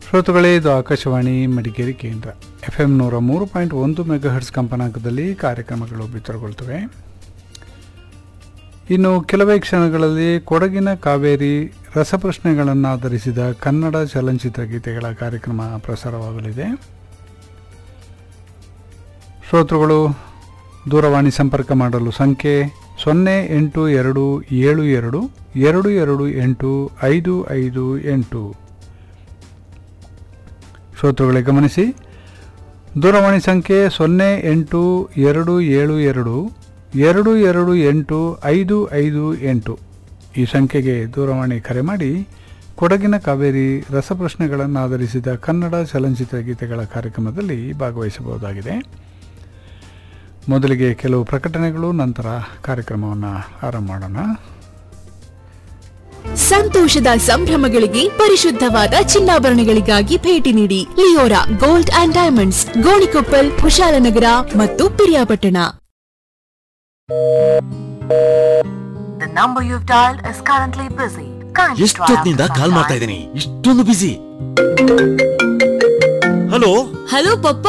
ಶ್ರೋತೃಗಳೇ ಇದು ಆಕಾಶವಾಣಿ ಮಡಿಕೇರಿ ಕೇಂದ್ರ ಎಫ್ ಎಂ ನೂರ ಮೂರು ಪಾಯಿಂಟ್ ಒಂದು ಮೆಗಾಹರ್ಟ್ಸ್ ಕಂಪನಾಂಕದಲ್ಲಿ ಕಾರ್ಯಕ್ರಮಗಳು ಬಿತ್ತರಗೊಳ್ತವೆ ಇನ್ನು ಕೆಲವೇ ಕ್ಷಣಗಳಲ್ಲಿ ಕೊಡಗಿನ ಕಾವೇರಿ ರಸಪ್ರಶ್ನೆಗಳನ್ನಾಧರಿಸಿದ ಕನ್ನಡ ಚಲನಚಿತ್ರ ಗೀತೆಗಳ ಕಾರ್ಯಕ್ರಮ ಪ್ರಸಾರವಾಗಲಿದೆ ಶ್ರೋತೃಗಳು ದೂರವಾಣಿ ಸಂಪರ್ಕ ಮಾಡಲು ಸಂಖ್ಯೆ ಸೊನ್ನೆ ಎಂಟು ಎರಡು ಏಳು ಎರಡು ಎರಡು ಎರಡು ಎಂಟು ಐದು ಐದು ಎಂಟು ಶ್ರೋತೃಗಳೇ ಗಮನಿಸಿ ದೂರವಾಣಿ ಸಂಖ್ಯೆ ಸೊನ್ನೆ ಎಂಟು ಎರಡು ಏಳು ಎರಡು ಎರಡು ಎರಡು ಎಂಟು ಐದು ಐದು ಎಂಟು ಈ ಸಂಖ್ಯೆಗೆ ದೂರವಾಣಿ ಕರೆ ಮಾಡಿ ಕೊಡಗಿನ ಕಾವೇರಿ ರಸಪ್ರಶ್ನೆಗಳನ್ನು ಆಧರಿಸಿದ ಕನ್ನಡ ಚಲನಚಿತ್ರ ಗೀತೆಗಳ ಕಾರ್ಯಕ್ರಮದಲ್ಲಿ ಭಾಗವಹಿಸಬಹುದಾಗಿದೆ ಮೊದಲಿಗೆ ಕೆಲವು ಪ್ರಕಟಣೆಗಳು ನಂತರ ಕಾರ್ಯಕ್ರಮವನ್ನು ಆರಂಭ ಮಾಡೋಣ ಸಂತೋಷದ ಸಂಭ್ರಮಗಳಿಗೆ ಪರಿಶುದ್ಧವಾದ ಚಿನ್ನಾಭರಣಗಳಿಗಾಗಿ ಭೇಟಿ ನೀಡಿ Leora gold and diamonds Gonikoppal Kushalnagar ಮತ್ತು Piriyapatna The number you've dialed is currently busy. Kindly try ಎಷ್ಟೊತ್ತಿನಿಂದ after call some ಮಾಡ್ತಾ time. ಇದ್ದೀನಿ ಇಷ್ಟೊಂದು ಬಿಸಿ ಹಲೋ ಹಲೋ ಪಪ್ಪ